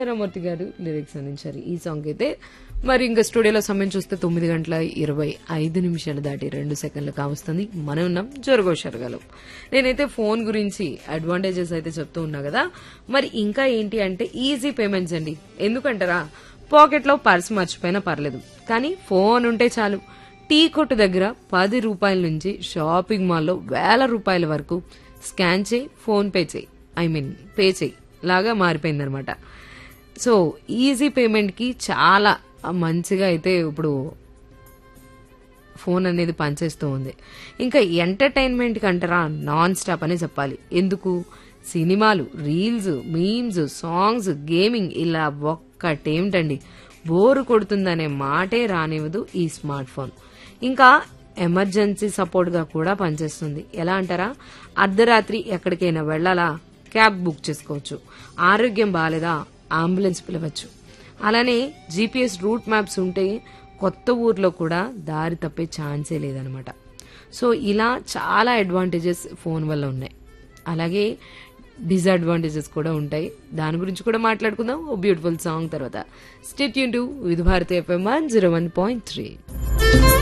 రామూర్తి గారు లిరిక్స్ అందించారు ఈ సాంగ్ అయితే మరి ఇంకా స్టూడియోలో సమయం చూస్తే తొమ్మిది గంటల ఇరవై ఐదు నిమిషాలు దాటి రెండు సెకండ్లు కావస్తుంది మనం ఉన్నాం జోరుగోషరగలు నేనైతే ఫోన్ గురించి అడ్వాంటేజెస్ అయితే చెప్తూ ఉన్నా కదా మరి ఇంకా ఏంటి అంటే ఈజీ పేమెంట్స్ అండి ఎందుకంటారా పాకెట్ లో పర్స్ మర్చిపోయినా పర్లేదు కానీ ఫోన్ ఉంటే చాలు టీ కొట్టు దగ్గర పది రూపాయల నుంచి షాపింగ్ మాల్లో వేల రూపాయల వరకు స్కాన్ చేయి ఫోన్ పే చేయి ఐ మీన్ పే చేయి లాగా మారిపోయిందనమాట సో ఈజీ పేమెంట్కి చాలా మంచిగా అయితే ఇప్పుడు ఫోన్ అనేది పనిచేస్తూ ఉంది ఇంకా ఎంటర్టైన్మెంట్ కంటారా నాన్ స్టాప్ అనే చెప్పాలి ఎందుకు సినిమాలు రీల్స్ మీమ్స్ సాంగ్స్ గేమింగ్ ఇలా ఒక్కటేమిటండి బోరు కొడుతుందనే మాటే రానివ్వదు ఈ స్మార్ట్ ఫోన్ ఇంకా ఎమర్జెన్సీ సపోర్ట్గా కూడా పనిచేస్తుంది ఎలా అంటారా అర్ధరాత్రి ఎక్కడికైనా వెళ్ళాలా క్యాబ్ బుక్ చేసుకోవచ్చు ఆరోగ్యం బాగాలేదా అంబులెన్స్ పిలవచ్చు అలానే జీపీఎస్ రూట్ మ్యాప్స్ ఉంటే కొత్త ఊర్లో కూడా దారి తప్పే ఛాన్సే లేదనమాట సో ఇలా చాలా అడ్వాంటేజెస్ ఫోన్ వల్ల ఉన్నాయి అలాగే డిసడ్వాంటేజెస్ కూడా ఉంటాయి దాని గురించి కూడా మాట్లాడుకుందాం ఓ బ్యూటిఫుల్ సాంగ్ తర్వాత స్టేట్ యూన్ to Vividh Bharati FM one zero one point three